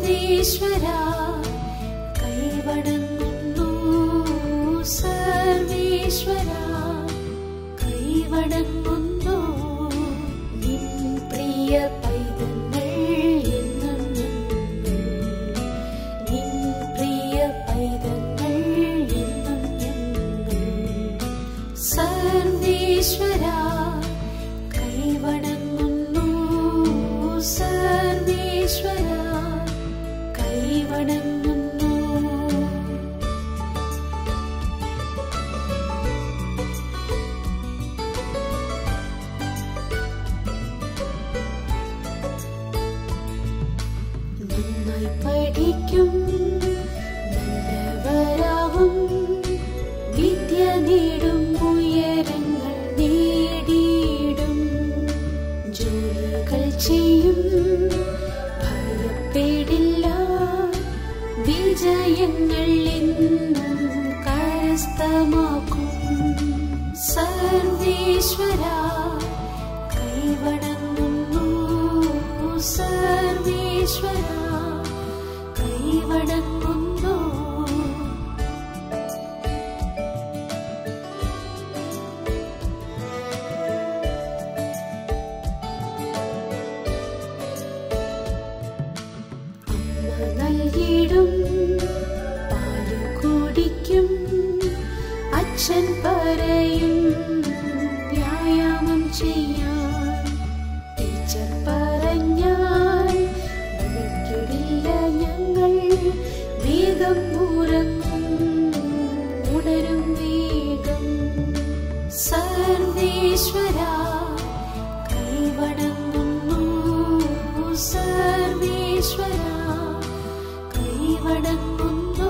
സർവേശ്വര കൈവണങ്ങുന്നു സർവേശ്വര കൈവണങ്ങുന്നു നിൻ പ്രിയ പൈതങ്ങൾ എന്നും ഞങ്ങൾ നിൻ പ്രിയ പൈതങ്ങൾ എന്നും ഞങ്ങൾ സർവേശ്വര കൈവണങ്ങുന്നു സർവേശ്വര കൈവണങ്ങുന്നു നന്നായി പഠിക്കും നല്ലവരാവും വിദ്യ നേടും ഉയരങ്ങൾ നേടിയിടും ജോലികൾ ചെയ്യും ഭയപ്പെടില്ല വിജയങ്ങൾ എന്നും കരസ്ഥമാക്കും സർവേശ്വര കൈവണങ്ങുന്നു സർവേശ്വര കൈവണങ്ങുന്നു അമ്മ നൽകിയിടും പാല് കുടിക്കും അച്ഛൻ പറയും വ്യായാമം ചെയ്യാൻ ടീച്ചർ പറഞ്ഞാൽ വഴക്കിടില്ല ഞങ്ങൾ വേഗം ഉറങ്ങും ഉണരും വേഗം സർവേശ്വര കൈവണങ്ങുന്നു സർവേശ്വര കൈവണങ്ങുന്നു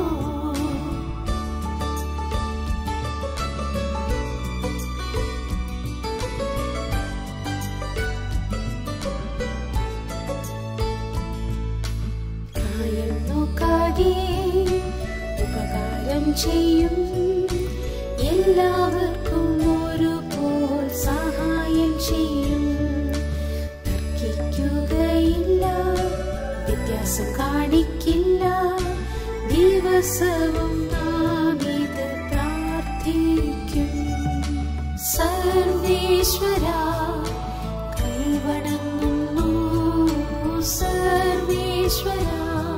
പ്രായം നോക്കാതെ ഉപകാരം ചെയ്യും എല്ലാവർക്കും ഒരുപോൽ സഹായം ചെയ്യും തർക്കിക്കുകയില്ല വ്യത്യാസം കാണിക്കില്ല ദിവസവും നാം ഇത് പ്രാർത്ഥിക്കും സർവേശ്വര കൈവണങ്ങുന്നു സർവേശ്വര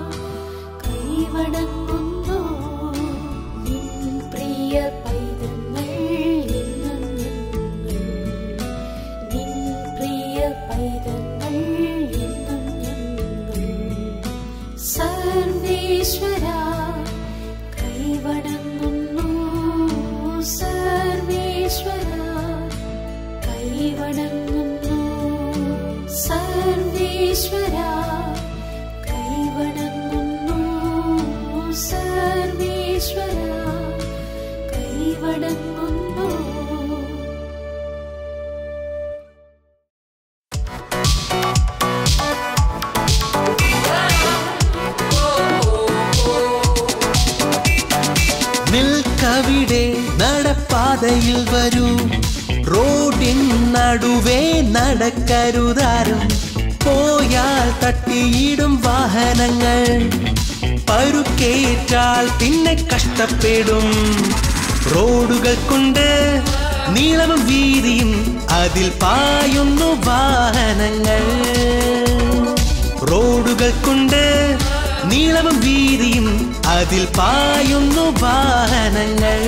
കൈവണങ്ങുന്നു നിൻ പ്രിയ പൈതങ്ങൾ എന്നും ഞങ്ങൾ നിൻ പ്രിയ പൈതങ്ങൾ എന്നും ഞങ്ങൾ സർവേശ്വര കൈവണങ്ങുന്നു സർവേശ്വര കൈവണങ്ങുന്നു സർവേശ്വര കൈവണങ്ങുന്നു സർവേശ്വര കൈവണങ്ങുന്നു നിൽക്കവിടെ നടപ്പാതയിൽ വരൂ റോഡിൻ നടുവേ നടക്കരുതാരും പോയാൽ തട്ടിയിടും വാഹനങ്ങൾ പരുക്കേറ്റാൽ പിന്നെ കഷ്ടപ്പെടും റോഡുകൾ കൊണ്ട് നീളവും വീതിയും അതിൽ പായുന്നു വാഹനങ്ങൾ റോഡുകൾ കൊണ്ട് നീളവും വീതിയും അതിൽ പായുന്നു വാഹനങ്ങൾ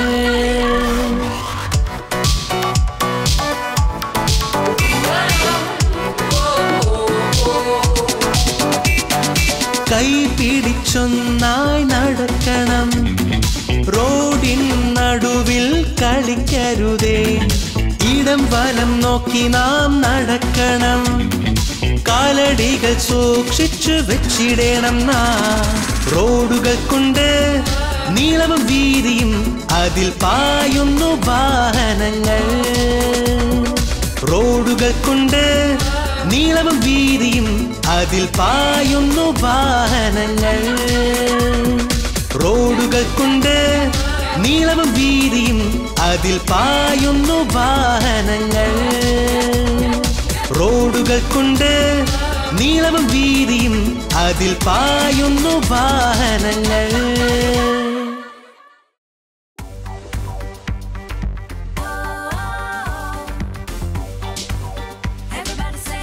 കൈ പിടിച്ചൊന്നായി നടക്കണം റോഡിൻ നടുവിൽ കളിക്കരുതേ ഇടം വലം നോക്കി നാം നടക്കണം കാലടികൾ സൂക്ഷിച്ചു വെച്ചിടണം നാ റോഡുകൾ കൊണ്ട് നീളവും വീതിയും അതിൽ പായുന്നു വാഹനങ്ങൾ റോഡുകൾ കൊണ്ട് നീളവും വീതിയും അതിൽ പായുന്നു വാഹനങ്ങൾ റോഡുകൾ കൊണ്ട് നീളവും വീതിയും അതിൽ പായുന്നു വാഹനങ്ങൾ റോഡുകൾ കൊണ്ട് നീളവും വീതിയും അതിൽ പായുന്നു വാഹനങ്ങൾ Everybody say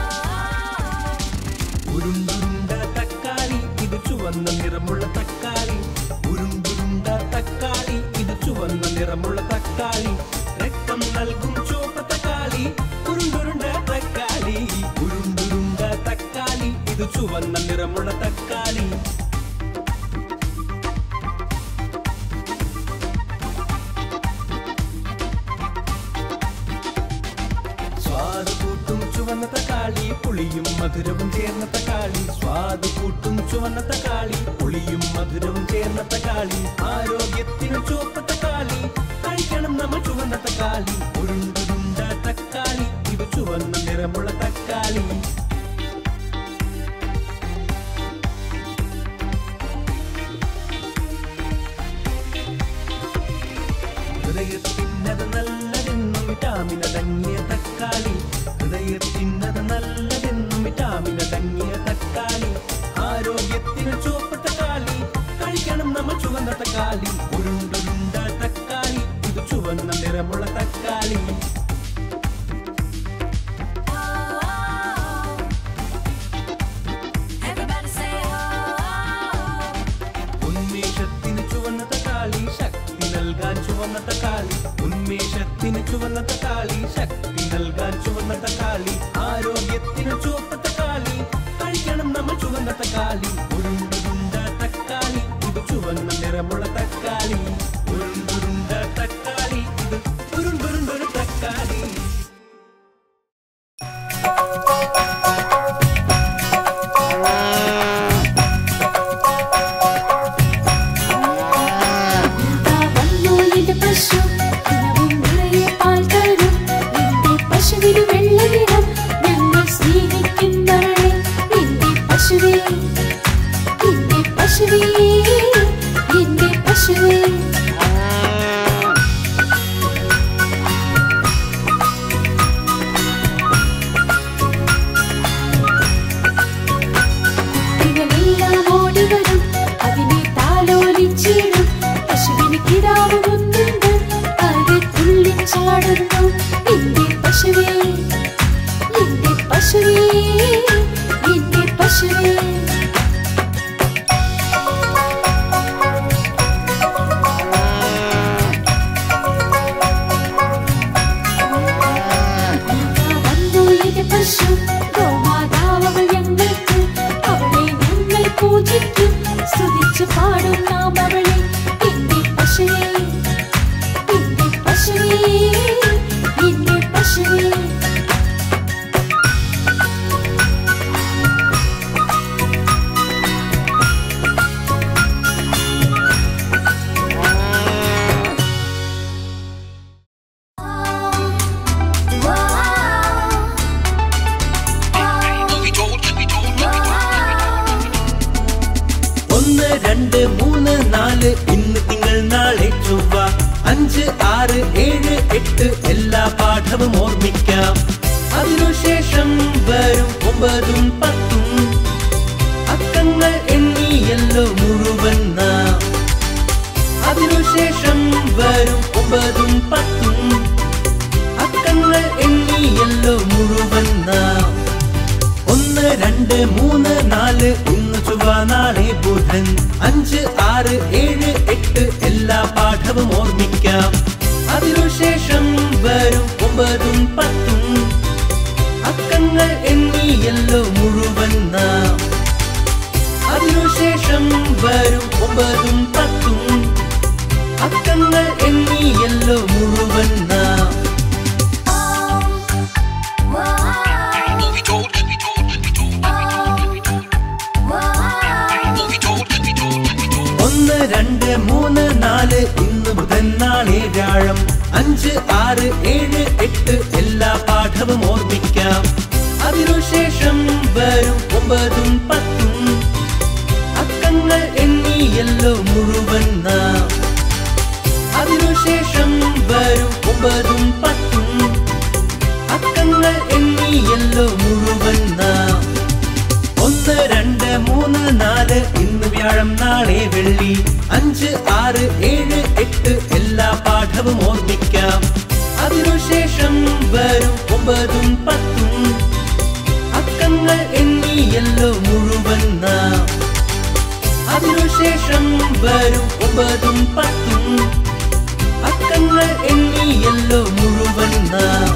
ഉരുണ്ടുരുണ്ട തക്കാളി ഇത് ചുവന്ന നിറമുള്ള തക്കാളി ഉരുണ്ടുരുണ്ട തക്കാളി ഇത് ചുവന്ന നിറമുള്ള തക്കാളി രക്തം നൽകും ചുവപ്പ തക്കാളി ഉരുണ്ടുരുണ്ട തക്കാളി ഉരുണ്ടുരുണ്ട തക്കാളി ഇത് ചുവന്ന നിറമുള്ള തക്കാളി സ്വാദ് കൂട്ടും ചുവന്ന തക്കാളി പുളിയും മധുരവും ചേർന്ന തക്കാളി സ്വാദ് കൂട്ടും ചുവന്ന തക്കാളി പുളിയും മധുരവും ചേർന്ന തക്കാളി ആരോഗ്യത്തിന് ചുവപ്പ തക്കാളി കഴിക്കണം നമ്മൾ ചുവന്ന തക്കാളി ഉരുണ്ടുരുണ്ട തക്കാളി ഇത് ചുവന്ന നിറമുള്ള തക്കാളി ഹൃദയത്തിനത് നല്ലതെന്നും വിറ്റാമിൻ അടങ്ങിയ തക്കാളി ഹൃദയത്തിനത് നല്ലതെന്നും വിറ്റാമിൻ അടങ്ങിയ തക്കാളി ആരോഗ്യത്തിന് ചുവപ്പ് തക്കാളി കഴിക്കണം നമ്മൾ ചുവന്ന തക്കാളി ഉരുണ്ടുരുണ്ട തക്കാളി ഇത് ചുവന്ന നിറമുള്ള തക്കാളി Everybody say ഉന്മേഷത്തിന് ചുവന്ന തക്കാളി ശക്തി നൽകാൻ ചുവന്ന തക്കാളി ഉന്മേഷത്തിന് ചുവന്ന തക്കാളി ശക്തി നൽകാൻ ചുവന്ന തക്കാളി ആരോഗ്യത്തിന് ചുവപ്പ് തക്കാളി കഴിക്കണം നമ്മൾ ചുവന്ന തക്കാളി ഉരുണ്ടുരുണ്ട തക്കാളി ഇത് ചുവന്ന നിറമുള്ള തക്കാളി ഉരുണ്ടുരുണ്ട തക്കാളി ഇത് ഉരുണ്ടുരുണ്ടൊരു തക്കാളി വന്നു എന്റെ പശു ദിനവും നിറയെ പാൽ തരും എന്റെ പശുവിന് വെള്ള നിറം ഞങ്ങൾ സ്നേഹിക്കുന്നവളെ എന്റെ പശുവേ എന്റെ പശുവേ എന്റെ പശുവേ കുട്ടികളെല്ലാം ഓടി വരും അതിനെ താലോലിച്ചിടും പശുവിന് കിടാവുന്നുണ്ട് അത് തുള്ളിച്ചാടുന്നു എന്റെ പശുവേ എന്റെ പശുവേ എന്റെ പശുവേ വന്നു എന്റെ പശു ഗോമാതാവൾ ഞങ്ങൾക്ക് അവളെ ഞങ്ങൾ പൂജിക്കും സ്തുതിച്ചു പാടും നാം അവളെ എന്റെ പശുവേ എന്റെ പശുവേ എന്റെ പശുവേ ഒന്ന് രണ്ട് മൂന്ന് നാല് ഇന്ന് തിങ്കൾ നാളെ ചൊവ്വ അഞ്ച് ആറ് ഏഴ് എട്ട് എല്ലാ പാഠവും ഓർമ്മിക്കാം അതിനുശേഷം വരും ഒമ്പതും പത്തും അക്കങ്ങൾ എണ്ണിയല്ലോ മുഴുവൻ നാം അതിനുശേഷം വരും ഒമ്പതും പത്തും അക്കങ്ങൾ എണ്ണിയല്ലോ മുഴുവൻ നാം ഒന്ന് രണ്ട് മൂന്ന് നാല് ഇന്ന് ചൊവ്വ നാളെ ബുധൻ അഞ്ച് ആറ് ഏഴ് എട്ട് എല്ലാ പാഠവും ഓർമ്മിക്കാം അതിനുശേഷം വരും ഒമ്പതും പത്തും അക്കങ്ങൾ എണ്ണിയല്ലോ മുഴുവൻ നാം അതിനുശേഷം വരും ഒമ്പതും പത്തും അക്കങ്ങൾ എണ്ണിയല്ലോ മുഴുവൻ നാം ഒന്ന് രണ്ട് മൂന്ന് നാല് ഇന്ന് ബുധൻ നാളെ വ്യാഴം അഞ്ച് ആറ് ഏഴ് എട്ട് എല്ലാ പാഠവും ഓർമ്മിക്കാം അതിനുശേഷം വരും ഒമ്പതും പത്തും അക്കങ്ങൾ എണ്ണിയല്ലോ മുഴുവൻ നാം അതിനുശേഷം വരും ഒമ്പതും പത്തും അക്കങ്ങൾ എണ്ണിയല്ലോ മുഴുവൻ നാം വ്യാഴം നാളെ വെള്ളി അഞ്ച് ആറ് ഏഴ് എട്ട് എല്ലാ പാഠവും ഓർമ്മിക്കാം അതിനുശേഷം വരും ഒമ്പതും പത്തും അക്കങ്ങൾ എണ്ണിയല്ലോ മുഴുവൻ നാം അതിനുശേഷം വരും ഒമ്പതും പത്തും അക്കങ്ങൾ എണ്ണിയല്ലോ മുഴുവൻ നാം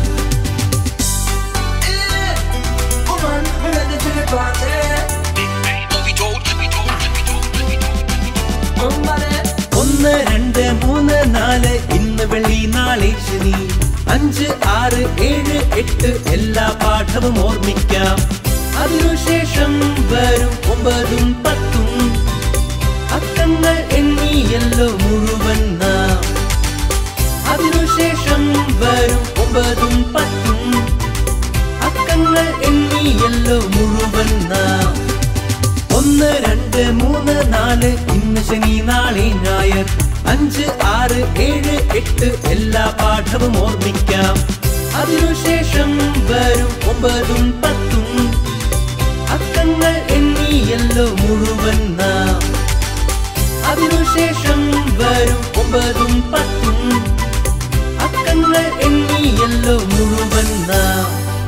ഒന്ന് രണ്ട് മൂന്ന് നാല് ഇന്ന് വെള്ളി നാളെ ശനി അഞ്ച് ആറ് ഏഴ് എട്ട് എല്ലാ പാഠവും ഓർമ്മിക്കാം അതിനുശേഷം വരും ഒമ്പതും പത്തും അക്കങ്ങൾ എണ്ണിയല്ലോ മുഴുവൻ നാം അതിനുശേഷം വരും ഒമ്പതും പത്തും അക്കങ്ങൾ എണ്ണിയല്ലോ മുഴുവൻ നാം ഒന്ന് രണ്ട് മൂന്ന് നാല് ഇന്ന് ശനി നാളെ ഞായർ അഞ്ച് ആറ് ഏഴ് എട്ട് എല്ലാ പാഠവും ഓർമ്മിക്കാം അതിനുശേഷം വരും ഒമ്പതും പത്തും അക്കങ്ങൾ എണ്ണിയല്ലോ മുഴുവൻ നാം അതിനുശേഷം വരും ഒമ്പതും പത്തും അക്കങ്ങൾ എണ്ണിയല്ലോ മുഴുവൻ നാം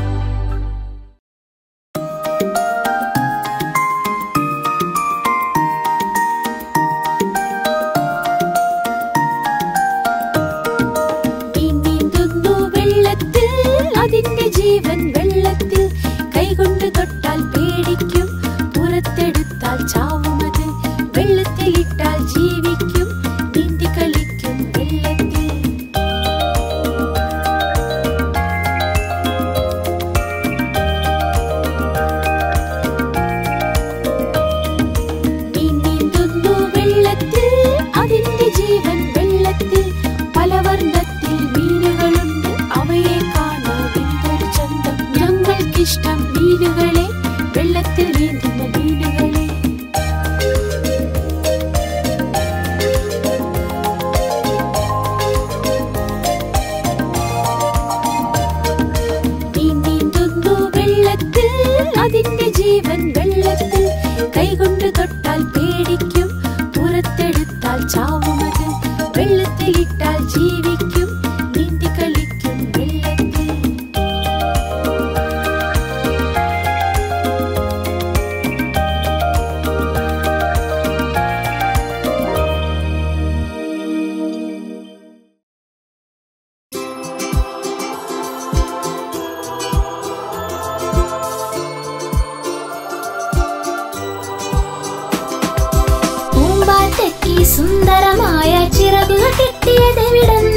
മീൻ നീന്തുന്നു വെള്ളത്തിൽ അതിന്റെ ജീവൻ വെള്ളത്തിൽ കൈകൊണ്ട് തൊട്ടാൽ പേടിക്കും പുറത്തെടുത്താൽ ചാവുമത് വെള്ളത്തിൽ ഇട്ടാൽ ജീവിക്കും നീന്തി കളിക്കും വെള്ളത്തിൽ മീൻ നീന്തുന്നു വെള്ളത്തിൽ അതിന്റെ ജീവൻ വെള്ളത്തിൽ പല വർണ്ണത്തിൽ മീനുകളുണ്ട് അവയെ കാണാൻ എന്തൊരു ചന്തം ഞങ്ങൾക്കിഷ്ടം മീനുകളെ വെള്ളത്തിൽ നീന്തുന്ന മീനുകളെ മീൻ നീന്തുന്നു വെള്ളത്തിൽ അതിന്റെ ജീവൻ വെള്ളത്തിൽ കൈകൊണ്ട് തൊട്ടാൽ പേടിക്കും പുറത്തെടുത്താൽ ചാവുമത് വെള്ളത്തിൽ ഇട്ടാൽ ജീവിക്കും നീന്തി കളിക്കും വെള്ളത്തിൽ പൂമ്പാറ്റയ്ക്ക് സുന്ദരമായ ചിറകുകൾ കിട്ടിയതെവിടെന്ന്